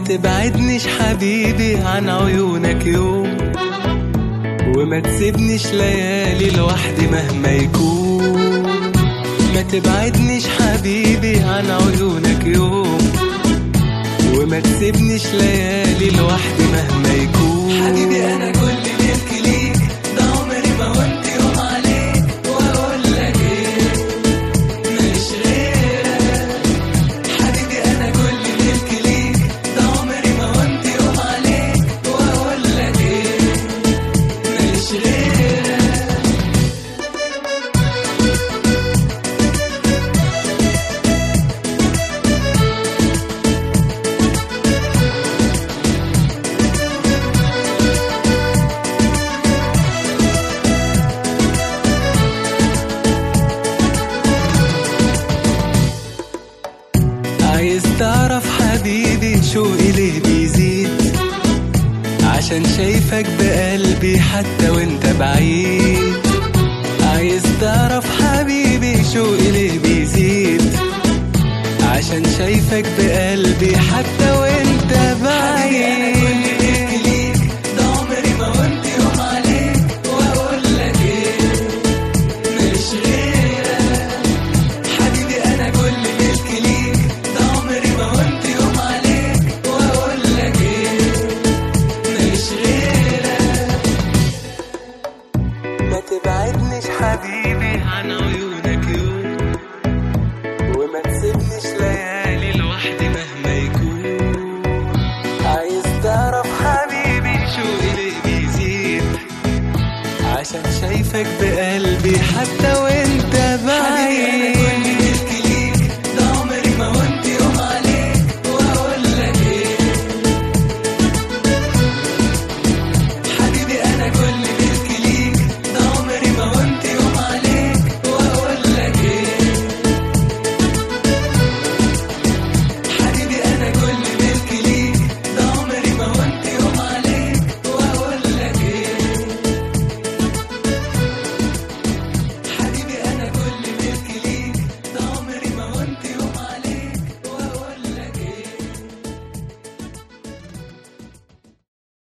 تبعدنيش حبيبي عن عيونك يوم وما تسيبنيش ليالي لوحدي مهما يكون ما تبعدنيش حبيبي عن عيونك يوم وما تسيبنيش ليالي لوحدي مهما يكون حبيبي انا كل ملك ليك ده عمري ما وانت يوم عليك واقول لك ايه ماليش غيرك حبيبي انا كل ملك ليك ده عمري ما وانت يوم عليك واقول لك ايه ماليش غيرك عايز تعرف حبيبي شوقي ليه بيزيد عشان شايفك بقلبي حتى وانت بعيد عايز تعرف حبيبي شوقي ليه بيزيد عشان شايفك بقلبي حتى وانت بعيد ده عمري ما وانت يوم عليك واقول لك ايه ماليش غيرك حبيبي انا كل ملك ليك ده عمري ما وانت يوم عليك واقول لك ايه ماليش غيرك ما تبعدنيش حبيبي عن عيونك يوم وما تسيبنيش ليالي لوحدي مهما يكون عايز تعرف حبيبي شوقي ليه بيزيد عشان شايفك بقلبي حتى وانت بعيد